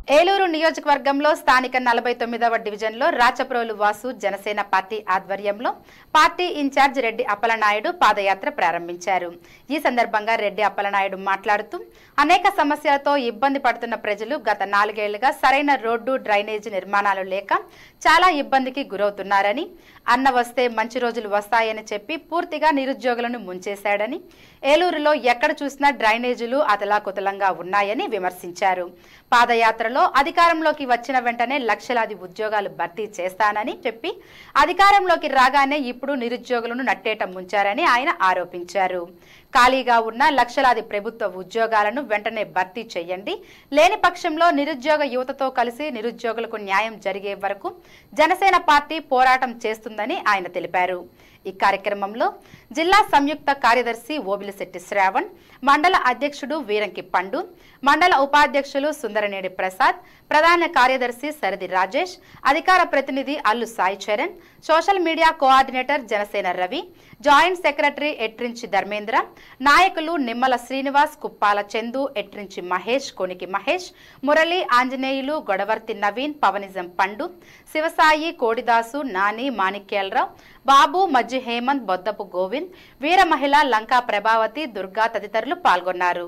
ఏలూరు నియోజకవర్గంలో స్థానిక నలభై తొమ్మిదవ డివిజన్లో రాచప్రోలు వాసు జనసేన పార్టీ ఆధ్వర్యంలో పార్టీ ఇన్ఛార్జ్ రెడ్డి అప్పలనాయుడు పాదయాత్ర ప్రారంభించారు ఈ సందర్భంగా రెడ్డి అప్పలనాయుడు మాట్లాడుతూ అనేక సమస్యలతో ఇబ్బంది పడుతున్న ప్రజలు గత నాలుగేళ్లుగా సరైన రోడ్డు డ్రైనేజీ నిర్మాణాలు లేక చాలా ఇబ్బందికి గురవుతున్నారని అన్న వస్తే మంచి రోజులు వస్తాయని చెప్పి పూర్తిగా నిరుద్యోగులను ముంచేశాడని ఏలూరులో ఎక్కడ చూసినా డ్రైనేజీలు అతలాకుతలంగా ఉన్నాయని విమర్శించారు పాదయాత్రలో అధికారంలోకి వచ్చిన వెంటనే లక్షలాది ఉద్యోగాలు భర్తీ చేస్తానని చెప్పి అధికారంలోకి రాగానే ఇప్పుడు నిరుద్యోగులను నట్టేట ముంచారని ఆయన ఆరోపించారు ఖాళీగా ఉన్న లక్షలాది ప్రభుత్వ ఉద్యోగాలను వెంటనే భర్తీ చేయండి లేని పక్షంలో నిరుద్యోగ యువతతో కలిసి నిరుద్యోగులకు న్యాయం జరిగే వరకు జనసేన పార్టీ పోరాటం చేస్తుందని ఆయన తెలిపారు ఈ కార్యక్రమంలో జిల్లా సంయుక్త కార్యదర్శి ఓబిలిశెట్టి శ్రావణ్ మండల అధ్యక్షుడు వీరంకి పండు మండల ఉపాధ్యక్షులు సుందరనేడి ప్రసాద్ ప్రధాన కార్యదర్శి సరిది రాజేష్ అధికార ప్రతినిధి Allu Sai Charan social media coordinator Janasena Ravi joint secretary ఎట్రించి ధర్మేంద్ర నాయకులు నిమ్మల శ్రీనివాస్ కుప్పాల చందు ఎట్రించి మహేష్ కొనికి మహేష్ మురళి ఆంజనేయులు గొడవర్తి నవీన్ పవనిజం పండు శివసాయి కోడిదాసు నాని మాణిక్యాలరావు బాబు మజ్జి హేమంత్ బొద్దపు గోవింద్ వీర మహిళ లంకా ప్రభావతి దుర్గా తదితరులు పాల్గొన్నారు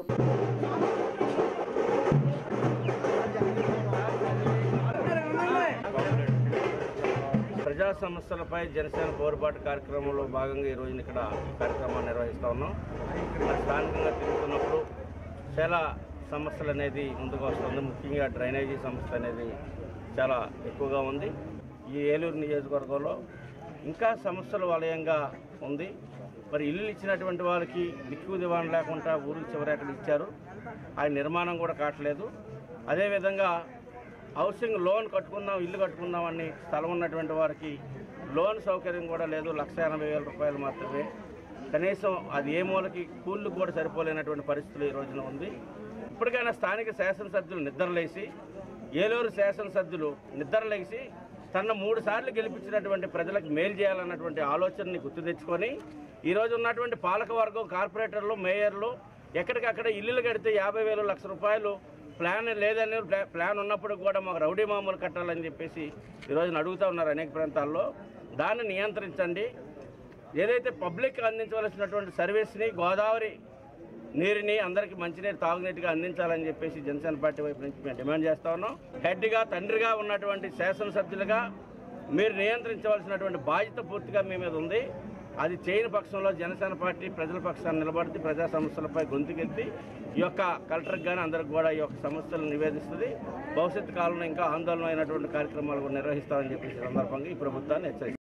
ప్రజా సమస్యలపై జనసేన పోరుబాటు కార్యక్రమంలో భాగంగా ఈరోజు ఇక్కడ కార్యక్రమాన్ని నిర్వహిస్తూ ఉన్నాం మరి స్థానికంగా తిరుగుతున్నప్పుడు చాలా సమస్యలు అనేది ముందుకు వస్తుంది ముఖ్యంగా డ్రైనేజీ సమస్య అనేది చాలా ఎక్కువగా ఉంది ఈ ఏలూరు నియోజకవర్గంలో ఇంకా సమస్యల వలయంగా ఉంది మరి ఇల్లు ఇచ్చినటువంటి వాళ్ళకి దిక్కు దివాణం లేకుండా ఊరికి చివరి ఎక్కడ ఇచ్చారు ఆ నిర్మాణం కూడా కావట్లేదు అదేవిధంగా హౌసింగ్ లోన్ కట్టుకుందాం ఇల్లు కట్టుకుందాం అని స్థలం ఉన్నటువంటి వారికి లోన్ సౌకర్యం కూడా లేదు లక్ష ఎనభై వేల రూపాయలు మాత్రమే కనీసం అది ఏ మూలకి కూళ్ళు కూడా సరిపోలేనటువంటి పరిస్థితులు ఈ రోజున ఉంది ఇప్పటికైనా స్థానిక శాసనసభ్యులు నిద్రలేసి ఏలూరు శాసనసభ్యులు నిద్రలేసి తన మూడు సార్లు గెలిపించినటువంటి ప్రజలకు మేలు చేయాలన్నటువంటి ఆలోచనని గుర్తు తెచ్చుకొని ఈరోజు ఉన్నటువంటి పాలకవర్గం కార్పొరేటర్లు మేయర్లు ఎక్కడికక్కడ ఇల్లులు కడితే యాభై వేలు లక్ష రూపాయలు ప్లాన్ లేదని ప్లా- ప్లాన్ ఉన్నప్పుడు కూడా మాకు రౌడీ మామూలు కట్టాలని చెప్పేసి ఈరోజు అడుగుతూ ఉన్నారు అనేక ప్రాంతాల్లో దాన్ని నియంత్రించండి ఏదైతే పబ్లిక్ అందించవలసినటువంటి సర్వీస్ని గోదావరి నీరుని అందరికీ మంచినీరు తాగునీటిగా అందించాలని చెప్పేసి జనసేన పార్టీ వైపు నుంచి మేము డిమాండ్ చేస్తా ఉన్నాం హెడ్గా తండ్రిగా ఉన్నటువంటి శాసనసభ్యులుగా మీరు నియంత్రించవలసినటువంటి బాధ్యత పూర్తిగా మీ మీద ఉంది అది చేయని పక్షంలో జనసేన పార్టీ ప్రజల పక్షాన్ని నిలబడితే ప్రజా సమస్యలపై గొంతుకెత్తి ఈ యొక్క కలెక్టర్కి కానీ అందరికి కూడా ఈ యొక్క సమస్యలను నివేదిస్తుంది భవిష్యత్తు కాలంలో ఇంకా ఆందోళన అయినటువంటి కార్యక్రమాలు కూడా నిర్వహిస్తామని చెప్పేసి సందర్భంగా ఈ ప్రభుత్వాన్ని హెచ్చరిస్తుంది